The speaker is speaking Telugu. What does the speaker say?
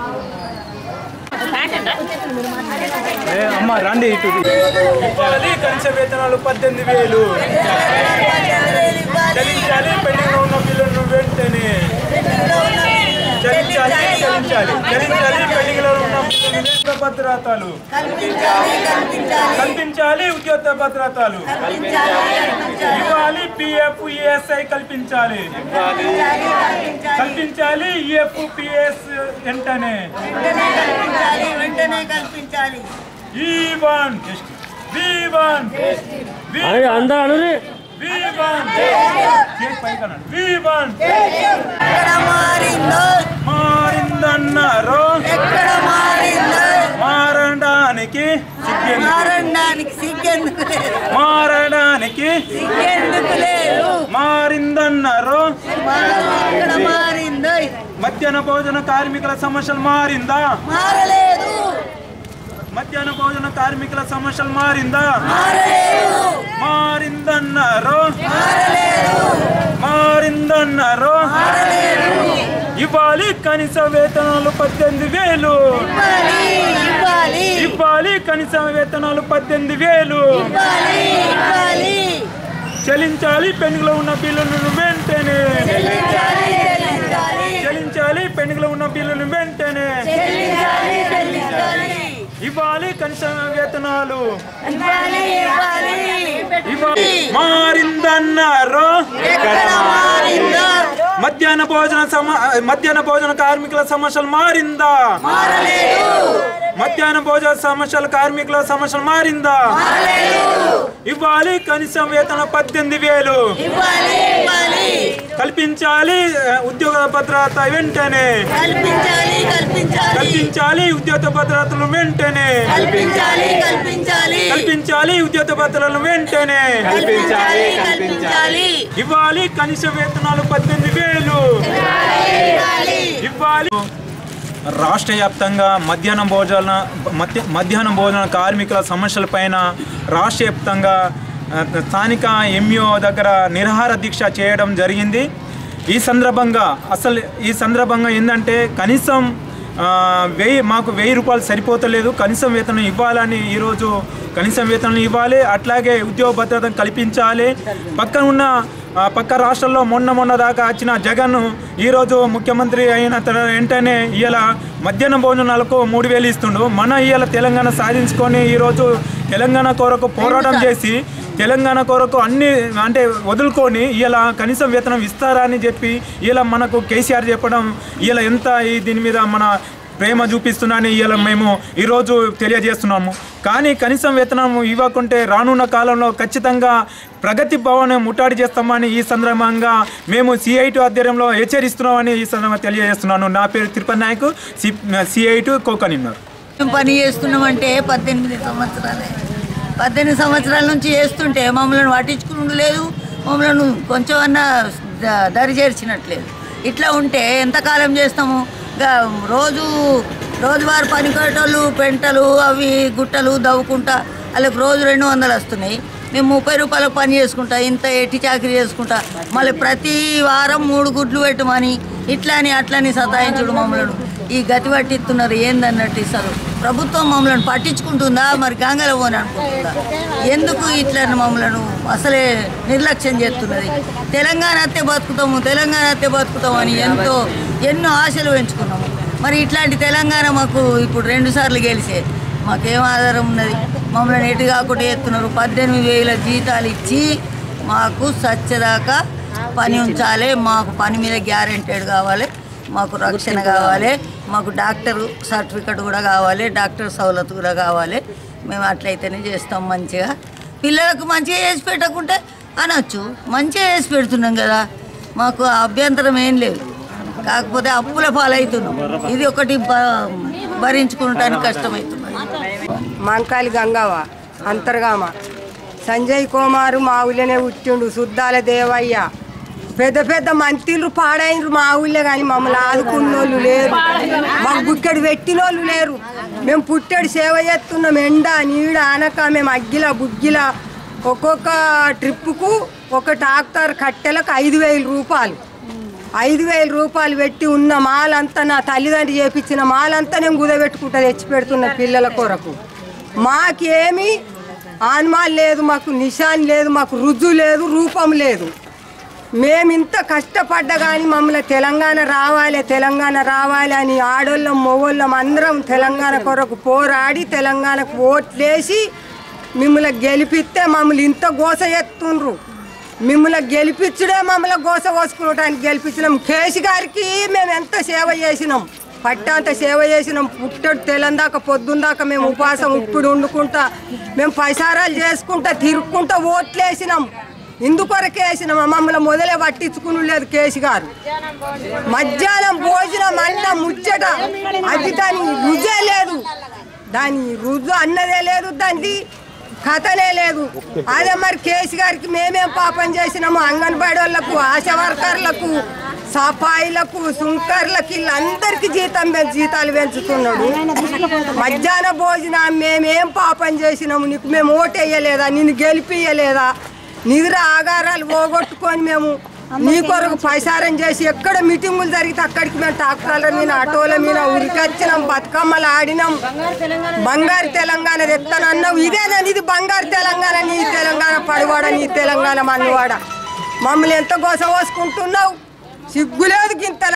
అమ్మ రండి ఇటు ఇవ్వాలి కనీస వేతనాలు పద్దెనిమిది వేలు చెల్లించాలి పెండింగ్ ఉన్న బిల్లును వెంటనే చెల్లించాలి చెల్లించాలి చెల్లించాలి పెండింగ్ లో ఉన్న బిల్లును ఉద్యోగ భద్రతలు కల్పించాలి ఉద్యోగ భద్రతలు ఇవ్వాలి పిఎఫ్ ఈఎస్ఐ కల్పించాలి కల్పించాలి ఈఎఫ్ పిఎస్ వెంటనే వెంటనే కల్పించాలి వి వన్ వి వన్ అందరూ అనురి వి వన్ వి వన్ ఎక్కడ మారిందో మారిందన్నారు ఎక్కడ మారిందో మారడానికి సిగ్గెందుకు? మారడానికి సిగ్గెందుకు లేదు మారడానికి సిగ్గెందుకు లేదు మారిందన్నారు ఎక్కడ మారిందో మధ్యాహ్న భోజన కార్మికుల సమస్యలు మారిందా మారలేదు మధ్యాహ్న భోజన కార్మికుల సమస్యలు మారిందా మారలేదు మారిందన్నారు మారలేదు మారిందన్నారు ఇవ్వాలి కనీస వేతనాలు పద్దెనిమిది వేలు ఇవ్వాలి ఇవ్వాలి ఇవ్వాలి కనీస వేతనాలు పద్దెనిమిది వేలు ఇవ్వాలి ఇవ్వాలి చెల్లించాలి పెండుగులో ఉన్న బిల్లులను వెంటనే చెల్లించాలి చెల్లించాలి చెల్లించాలి పెండుగులో ఉన్న బిల్లులను వెంటనే చెల్లించాలి చెల్లించాలి ఇవ్వాలి కనీస వేతనాలు ఇవ్వాలి ఇవ్వాలి ఇవ్వాలి మారిందన్నారు ఎక్కడ మారిందో మధ్యాహ్న భోజన సమ మధ్యాహ్న భోజన కార్మికుల సమస్యలు మారిందా మారలేదు మధ్యాహ్న భోజన సమస్యల కార్మికుల సమస్యలు మారిందా ఇవ్వాలి కనీస వేతన పద్దెనిమిది వేలు ఇవ్వాలి ఇవ్వాలి కల్పించాలి ఆ, ఉద్యోగ భద్రత వెంటనే కల్పించాలి కల్పించాలి కల్పించాలి ఉద్యోగ భద్రతలు వెంటనే కల్పించాలి కల్పించాలి కల్పించాలి ఉద్యోగ భద్రతలు వెంటనే కల్పించాలి కల్పించాలి ఇవ్వాలి కనీస వేతనాలు పద్దెనిమిది వేలు ఇవ్వాలి ఇవ్వాలి రాష్ట్ర వ్యాప్తంగా మధ్యాహ్న భోజన మధ్య మధ్యాహ్న భోజన కార్మికుల సమస్యలపైన రాష్ట్ర వ్యాప్తంగా ఆ, స్థానిక ఎంఈఓ దగ్గర నిరహార దీక్ష చేయడం జరిగింది ఈ సందర్భంగా అసలు ఈ సందర్భంగా ఏంటంటే కనీసం ఆ, వెయ్యి మాకు వెయ్యి రూపాయలు సరిపోతలేదు కనీసం వేతనం ఇవ్వాలని ఈరోజు కనీసం వేతనం ఇవ్వాలి అట్లాగే ఉద్యోగ భద్రతను కల్పించాలి పక్కన ఉన్న ఆ, పక్క రాష్ట్రాల్లో మొన్న మొన్న దాకా వచ్చిన జగన్ ఈరోజు ముఖ్యమంత్రి అయిన తన వెంటనే ఇవాళ మధ్యాహ్న భోజనాలకు మూడు వేలు ఇస్తుండు మన ఇవాళ తెలంగాణ సాధించుకొని ఈరోజు తెలంగాణ కొరకు పోరాటం చేసి తెలంగాణ కొరకు అన్ని అంటే వదులుకొని ఇలా కనీసం వేతనం ఇస్తారా అని చెప్పి ఇలా మనకు కేసీఆర్ చెప్పడం ఇలా ఎంత ఈ దీని మీద మన ప్రేమ చూపిస్తున్నాని ఇలా మేము ఈరోజు తెలియజేస్తున్నాము కానీ కనీసం వేతనం ఇవ్వకుంటే రానున్న కాలంలో ఖచ్చితంగా ప్రగతి భవన్ ముట్టాడి చేస్తామని ఈ సందర్భంగా మేము సిఐటి ఆధ్వర్యంలో హెచ్చరిస్తున్నామని ఈ సందర్భంగా తెలియజేస్తున్నాను నా పేరు తిరుపతి నాయక్ సి సిఐటి కోకనిన్నారు మేము పని చేస్తున్నామంటే పద్దెనిమిది సంవత్సరాలే పద్దెనిమిది సంవత్సరాల నుంచి చేస్తుంటే మమ్మల్ని పట్టించుకుని లేదు మమ్మల్ని కొంచెం అన్నా ద- దరి చేర్చినట్లేదు ఇట్లా ఉంటే ఎంతకాలం చేస్తాము గా రోజు రోజువారు పనికొట్టలు పెంటలు అవి గుట్టలు దవ్వుకుంటా వాళ్ళకి రోజు రెండు వందలు వస్తున్నాయి మేము ముప్పై రూపాయలకు పని చేసుకుంటా ఇంత ఎట్టి చాకరీ చేసుకుంటా మళ్ళీ ప్రతి వారం మూడు గుడ్లు పెట్టమని ఇట్లని అట్లని సతాయించుడు మమ్మల్ని ఈ గతి పట్టిస్తున్నారు ఏందన్నట్టు ఇస్తారు ప్రభుత్వం మమ్మల్ని పట్టించుకుంటుందా మరి గంగల పోని అనుకుంటుందా ఎందుకు ఇట్లా మమ్మల్ని అసలే నిర్లక్ష్యం చేస్తున్నది తెలంగాణ అత్తే బతుకుతాము తెలంగాణ అత్తే బతుకుతాము అని ఎంతో ఎన్నో ఆశలు పెంచుకున్నాము మరి ఇట్లాంటి తెలంగాణ మాకు ఇప్పుడు రెండు సార్లు గెలిచే మాకేం ఆధారం ఉన్నది మమ్మల్ని ఎటు కాకుండా ఎత్తున్నారు పద్దెనిమిది వేల జీతాలు ఇచ్చి మాకు సత్యదాకా పని ఉంచాలి మాకు పని మీద గ్యారెంటెడ్ కావాలి మాకు రక్షణ కావాలి మాకు డాక్టర్ సర్టిఫికెట్ కూడా కావాలి డాక్టర్ సౌలత్ కూడా కావాలి మేము అట్లయితేనే చేస్తాం మంచిగా పిల్లలకు మంచిగా చేసి పెట్టకుంటే అనొచ్చు మంచిగా చేసి పెడుతున్నాం కదా మాకు అభ్యంతరం ఏం లేదు కాకపోతే అప్పుల పాలవుతున్నాం ఇది ఒకటి భ- భరించుకోవటానికి కష్టమవుతుంది మంకాలి గంగవ్వ అంతర్గామ సంజయ్ కుమారు మా ఊళ్ళోనే పుట్టిండు శుద్ధాల దేవయ్య పెద్ద పెద్ద మంత్రులు పాడైనరు మా ఊళ్ళో కానీ మమ్మల్ని ఆదుకున్నోళ్ళు లేరు మాకు బుక్కడి పెట్టినోళ్ళు లేరు మేము పుట్టడి సేవ చేస్తున్నాం ఎండ నీడ ఆనక మేము అగ్గిల బుగ్గిల ఒక్కొక్క ట్రిప్పుకు ఒక ట్రాక్టర్ కట్టెలకు ఐదు వేల రూపాయలు ఐదు వేల రూపాయలు పెట్టి ఉన్న మాలంతా నా తల్లిదండ్రి చేపించిన మాలంతా నేను కుదబెట్టుకుంటా తెచ్చి పెడుతున్న పిల్లల కొరకు మాకేమి ఆన్మాల్ లేదు మాకు నిషాన్ లేదు మాకు రుజు లేదు రూపం లేదు మేము ఇంత కష్టపడ్డా కానీ మమ్మల్ని తెలంగాణ రావాలి తెలంగాణ రావాలి అని ఆడోళ్ళం మొగోళ్ళం అందరం తెలంగాణ కొరకు పోరాడి తెలంగాణకు ఓట్లేసి మిమ్మల్ని గెలిపిస్తే మమ్మల్ని ఇంత గోస ఎత్తుండ్రు మిమ్మల్ని గెలిపించుడే మమ్మల్ని గోస పోసుకోవడానికి గెలిపించినాం కేసు గారికి మేము ఎంత సేవ చేసినాం పట్టాంత సేవ చేసినాం పుట్టడు తెలందాక పొద్దుందాక మేము ఉపాసం ఇప్పుడు వండుకుంటా మేము పైసారాలు చేసుకుంటా తిరుక్కుంటా ఓట్లేసినాం ఇందుకొరకే వేసినాం మమ్మల్ని మొదలే పట్టించుకుని లేదు కేసు గారు మధ్యాహ్నం భోజనం అన్న ముచ్చట అది దాని రుజే లేదు దాని రుజు అన్నదే లేదు దానికి కథనే లేదు అదే మరి కేసు గారికి మేమేం పాపం చేసినాము అంగన్వాడీ వాళ్ళకు ఆశా వర్కర్లకు సఫాయిలకు సుంకర్లకు వీళ్ళందరికీ జీతం పెంచి జీతాలు పెంచుతున్నాడు మధ్యాహ్న భోజనం మేమేం పాపం చేసినాము నీకు మేము ఓటేయలేదా నిన్ను గెలిపియలేదా నిద్ర ఆగారాలు పోగొట్టుకొని మేము నీ కొరకు పైసారం చేసి ఎక్కడ మీటింగులు జరిగితే అక్కడికి మేము ట్రాక్టర్ల మీద ఆటోల మీద ఉరికొచ్చినాం బతుకమ్మలు ఆడినాం బంగారు తెలంగాణ తెస్తానన్నావు ఇదేనా ఇది బంగారు తెలంగాణ నీ తెలంగాణ పడివాడ నీ తెలంగాణ మన్నివాడ మమ్మల్ని ఎంత గోస పోసుకుంటున్నావు సిగ్గులేదు గింత